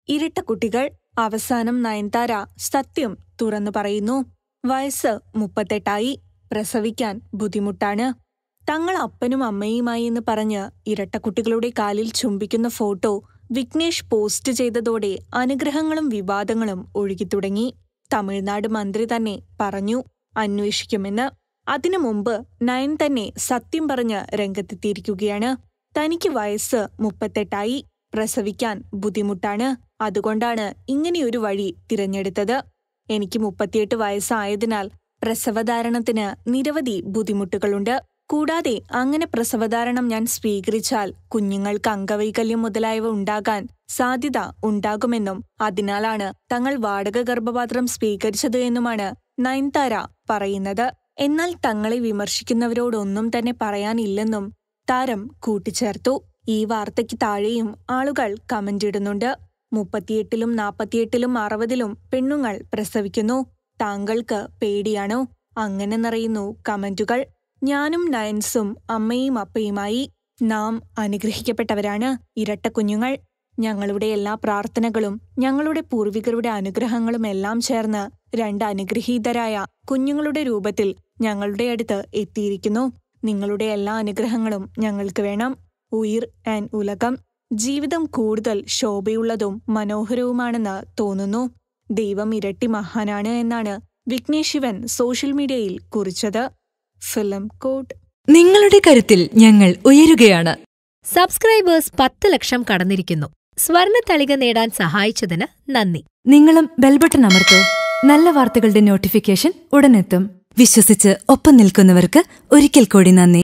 ഇരട്ടക്കുട്ടികൾ അവസാനം നയൻതാര സത്യം തുറന്നു പറയുന്നു വയസ്സ് മുപ്പത്തെട്ടായി പ്രസവിക്കാൻ ബുദ്ധിമുട്ടാണ് തങ്ങൾ അപ്പനും അമ്മയുമായി എന്ന് പറഞ്ഞ് ഇരട്ടക്കുട്ടികളുടെ കാലിൽ ചുംബിക്കുന്ന ഫോട്ടോ വിഘ്നേഷ് പോസ്റ്റ് ചെയ്തതോടെ അനുഗ്രഹങ്ങളും വിവാദങ്ങളും ഒഴുകിത്തുടങ്ങി തമിഴ്നാട് മന്ത്രി തന്നെ പറഞ്ഞു അന്വേഷിക്കുമെന്ന് അതിനു മുമ്പ് നയൻ തന്നെ സത്യം പറഞ്ഞ് രംഗത്തെത്തിയിരിക്കുകയാണ് തനിക്ക് വയസ്സ് മുപ്പത്തെട്ടായി പ്രസവിക്കാൻ ബുദ്ധിമുട്ടാണ് അതുകൊണ്ടാണ് ഇങ്ങനെയൊരു വഴി തിരഞ്ഞെടുത്തത് എനിക്ക് മുപ്പത്തിയെട്ട് വയസ്സായതിനാൽ പ്രസവധാരണത്തിന് നിരവധി ബുദ്ധിമുട്ടുകളുണ്ട് കൂടാതെ അങ്ങനെ പ്രസവധാരണം ഞാൻ സ്വീകരിച്ചാൽ കുഞ്ഞുങ്ങൾക്ക് അംഗവൈകല്യം മുതലായവ ഉണ്ടാകാൻ സാധ്യത ഉണ്ടാകുമെന്നും അതിനാലാണ് തങ്ങൾ വാടക ഗർഭപാത്രം സ്വീകരിച്ചത് എന്നുമാണ് നയൻതാര പറയുന്നത് എന്നാൽ തങ്ങളെ വിമർശിക്കുന്നവരോടൊന്നും തന്നെ പറയാനില്ലെന്നും താരം കൂട്ടിച്ചേർത്തു ഈ വാർത്തയ്ക്ക് താഴെയും ആളുകൾ കമന്റിടുന്നുണ്ട് മുപ്പത്തിയെട്ടിലും നാപ്പത്തിയെട്ടിലും അറുപതിലും പെണ്ണുങ്ങൾ പ്രസവിക്കുന്നു താങ്കൾക്ക് പേടിയാണോ അങ്ങനെ നിറയുന്നു കമന്റുകൾ ഞാനും നയൻസും അമ്മയും അപ്പയുമായി നാം അനുഗ്രഹിക്കപ്പെട്ടവരാണ് ഇരട്ട കുഞ്ഞുങ്ങൾ ഞങ്ങളുടെ എല്ലാ പ്രാർത്ഥനകളും ഞങ്ങളുടെ പൂർവികരുടെ അനുഗ്രഹങ്ങളും എല്ലാം ചേർന്ന് രണ്ട് അനുഗ്രഹീതരായ കുഞ്ഞുങ്ങളുടെ രൂപത്തിൽ ഞങ്ങളുടെ അടുത്ത് എത്തിയിരിക്കുന്നു നിങ്ങളുടെ എല്ലാ അനുഗ്രഹങ്ങളും ഞങ്ങൾക്ക് വേണം ഉയിർ ആൻഡ് ഉലകം ജീവിതം കൂടുതൽ ശോഭയുള്ളതും മനോഹരവുമാണെന്ന് തോന്നുന്നു ദൈവം ഇരട്ടി മഹാനാണ് എന്നാണ് വിഘ്നേഷ് ശിവൻ സോഷ്യൽ മീഡിയയിൽ കുറിച്ചത് ഫിലിം കോട്ട് നിങ്ങളുടെ കരുത്തിൽ ഞങ്ങൾ ഉയരുകയാണ് സബ്സ്ക്രൈബേഴ്സ് പത്ത് ലക്ഷം കടന്നിരിക്കുന്നു സ്വർണ തളിക നേടാൻ സഹായിച്ചതിന് നന്ദി നിങ്ങളും ബെൽബട്ടൺ അമർത്തോ നല്ല വാർത്തകളുടെ നോട്ടിഫിക്കേഷൻ ഉടനെത്തും വിശ്വസിച്ച് ഒപ്പം നിൽക്കുന്നവർക്ക് ഒരിക്കൽ കൂടി നന്ദി